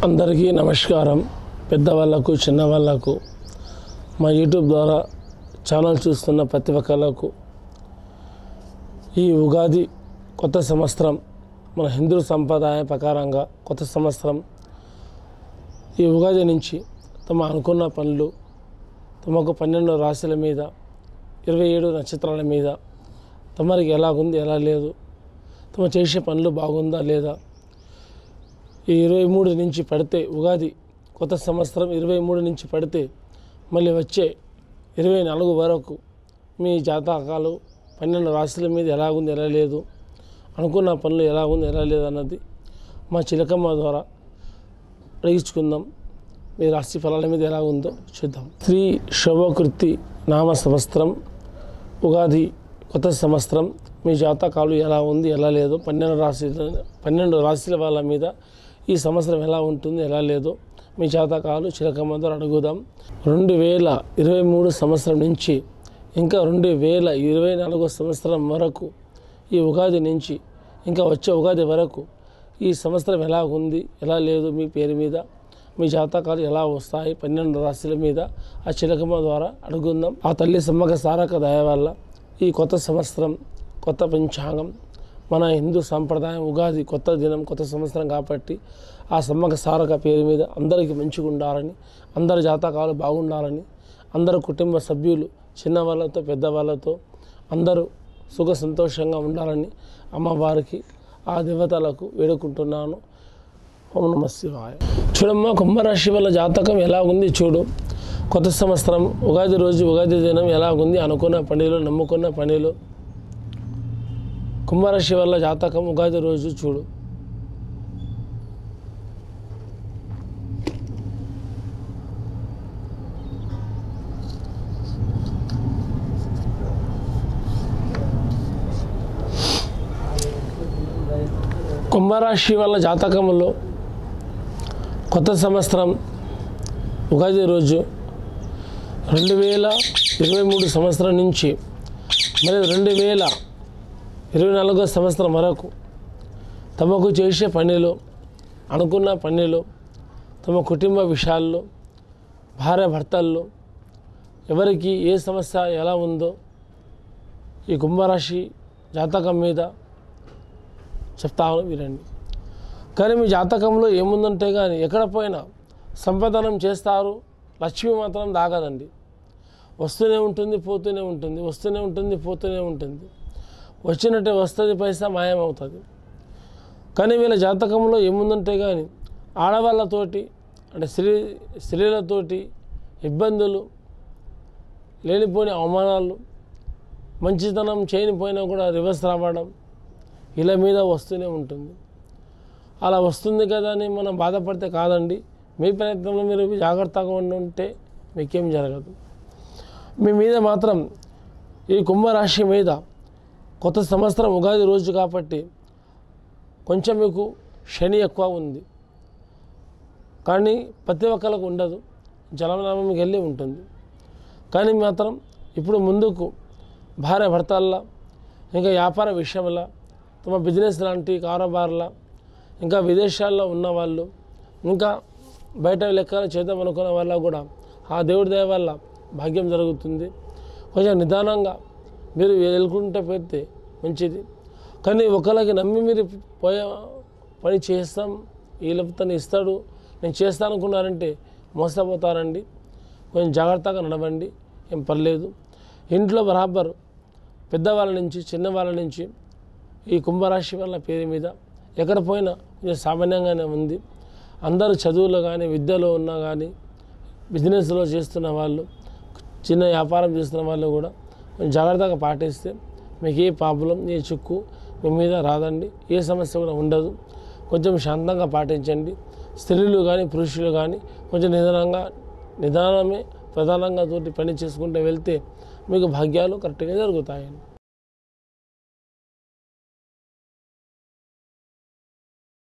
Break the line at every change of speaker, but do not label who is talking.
అందరికీ నమస్కారం పెద్దవాళ్ళకు చిన్నవాళ్ళకు మా యూట్యూబ్ ద్వారా ఛానల్ చూస్తున్న ప్రతి ఒక్కళ్ళకు ఈ ఉగాది కొత్త సంవత్సరం మన హిందూ సంప్రదాయ ప్రకారంగా కొత్త సంవత్సరం ఈ ఉగాది నుంచి తమ అనుకున్న పనులు తమకు పన్నెండు రాశుల మీద ఇరవై ఏడు నక్షత్రాల మీద తమరికి ఎలాగుంది ఎలా లేదు తమ చేసే పనులు బాగుందా లేదా ఈ ఇరవై మూడు నుంచి పడితే ఉగాది కొత్త సంవత్సరం ఇరవై మూడు నుంచి పడితే మళ్ళీ వచ్చే ఇరవై నాలుగు వరకు మీ జాతకాలు పన్నెండు రాశుల మీద ఎలాగుంది ఎలా లేదు అనుకున్న పనులు ఎలాగుంది ఎలా లేదు అన్నది మా చిలకమ్మ ద్వారా అడిగించుకుందాం మీ రాశి ఫలాల మీద ఎలా ఉందో చూద్దాం శ్రీ శోభకృతి నామ సంవత్సరం ఉగాది కొత్త సంవత్సరం మీ జాతకాలు ఎలా ఉంది ఎలా లేదు పన్నెండు రాశి పన్నెండు రాశుల వాళ్ళ మీద ఈ సంవత్సరం ఎలా ఉంటుంది ఎలా లేదో మీ జాతకాలు చిలకమ్మ ద్వారా అడుగుదాం రెండు వేల ఇరవై మూడు సంవత్సరం నుంచి ఇంకా రెండు వేల ఇరవై నాలుగో సంవత్సరం వరకు ఈ ఉగాది నుంచి ఇంకా వచ్చే ఉగాది వరకు ఈ సంవత్సరం ఎలా ఉంది ఎలా లేదు మీ పేరు మీద మీ జాతకాలు ఎలా వస్తాయి పన్నెండు రాశుల మీద ఆ చిలకమ్మ ద్వారా అడుగుందాం ఆ తల్లి సమ్మక సారక దయ వల్ల ఈ కొత్త సంవత్సరం కొత్త పంచాంగం మన హిందూ సాంప్రదాయం ఉగాది కొత్త దినం కొత్త సంవత్సరం కాబట్టి ఆ సమ్మక సారక పేరు మీద అందరికీ మంచిగా ఉండాలని అందరి జాతకాలు బాగుండాలని అందరు కుటుంబ సభ్యులు చిన్నవాళ్ళతో పెద్దవాళ్ళతో అందరూ సుఖ సంతోషంగా ఉండాలని అమ్మవారికి ఆ దేవతలకు వేడుకుంటున్నాను ఓం నమ శివాయ చూడమ్మా కుంభరాశి వల్ల జాతకం ఎలా ఉంది చూడు కొత్త సంవత్సరం ఉగాది రోజు ఉగాది దినం ఎలా ఉంది అనుకున్న పనిలో నమ్ముకున్న పనిలో కుంభరాశి వల్ల జాతకం ఉగాది రోజు చూడు కుంభరాశి వల్ల జాతకంలో కొత్త సంవత్సరం ఉగాది రోజు రెండు వేల ఇరవై మూడు సంవత్సరం నుంచి మరి రెండు వేల ఇరవై నాలుగో సంవత్సరం వరకు తమకు చేసే పనిలో అనుకున్న పనిలో తమ కుటుంబ విషయాల్లో భార్య భర్తల్లో ఎవరికి ఏ సమస్య ఎలా ఉందో ఈ కుంభరాశి జాతకం మీద చెప్తాను వినండి కానీ మీ జాతకంలో ఏముందంటే కానీ ఎక్కడ పోయినా సంపాదనం చేస్తారు లక్ష్మి మాత్రం దాగదండి వస్తూనే ఉంటుంది పోతూనే ఉంటుంది వస్తూనే ఉంటుంది పోతూనే ఉంటుంది వచ్చినట్టే వస్తుంది పైసా మాయమవుతుంది కానీ వీళ్ళ జాతకంలో ఏముందంటే కానీ ఆడవాళ్ళతోటి అంటే స్త్రీ స్త్రీలతోటి ఇబ్బందులు లేనిపోని అవమానాలు మంచితనం చేయనిపోయినా కూడా రివర్స్ రావడం ఇలా మీద వస్తూనే ఉంటుంది అలా వస్తుంది కదా అని మనం బాధపడితే కాదండి మీ ప్రయత్నంలో మీరు జాగ్రత్తగా ఉండి ఉంటే మీకేం జరగదు మీ మీద మాత్రం ఈ కుంభరాశి మీద కొత్త సంవత్సరం ఉగాది రోజు కాబట్టి కొంచెం మీకు శని ఎక్కువ ఉంది కానీ ప్రతి ఒక్కరికి ఉండదు జలనామానికి వెళ్ళి ఉంటుంది కానీ మాత్రం ఇప్పుడు ముందుకు భార్య భర్తల్లో ఇంకా వ్యాపార విషయంలో తమ బిజినెస్ లాంటి కారోబార్ల ఇంకా విదేశాల్లో ఉన్న వాళ్ళు ఇంకా బయట లెక్కలు చేద్దాం అనుకున్న వాళ్ళ కూడా ఆ దేవుడి దయ వల్ల భాగ్యం జరుగుతుంది కొంచెం నిదానంగా మీరు వెళ్ళుకుంటే పెడితే మంచిది కానీ ఒకరికి నమ్మి మీరు పోయే పని చేస్తాం వీళ్ళతోని ఇస్తాడు నేను చేస్తాను అనుకున్నారంటే మోసపోతారండి కొంచెం జాగ్రత్తగా నడవండి ఏం పర్లేదు ఇంట్లో బరాబర్ పెద్దవాళ్ళ నుంచి చిన్నవాళ్ళ నుంచి ఈ కుంభరాశి వాళ్ళ పేరు మీద ఎక్కడ పోయినా కొంచెం సామాన్యంగానే ఉంది అందరూ చదువులో కానీ విద్యలో ఉన్నా కానీ బిజినెస్లో చేస్తున్న వాళ్ళు చిన్న వ్యాపారం చేస్తున్న వాళ్ళు కూడా కొంచెం జాగ్రత్తగా పాటిస్తే మీకు ఏ ప్రాబ్లం ఏ చిక్కు మీ మీద రాదండి ఏ సమస్య కూడా ఉండదు కొంచెం శాంతంగా పాటించండి స్త్రీలు కానీ పురుషులు కానీ కొంచెం నిదానంగా నిదానమే ప్రధానంగా తోటి పని చేసుకుంటూ వెళ్తే మీకు భాగ్యాలు కరెక్ట్గా జరుగుతాయండి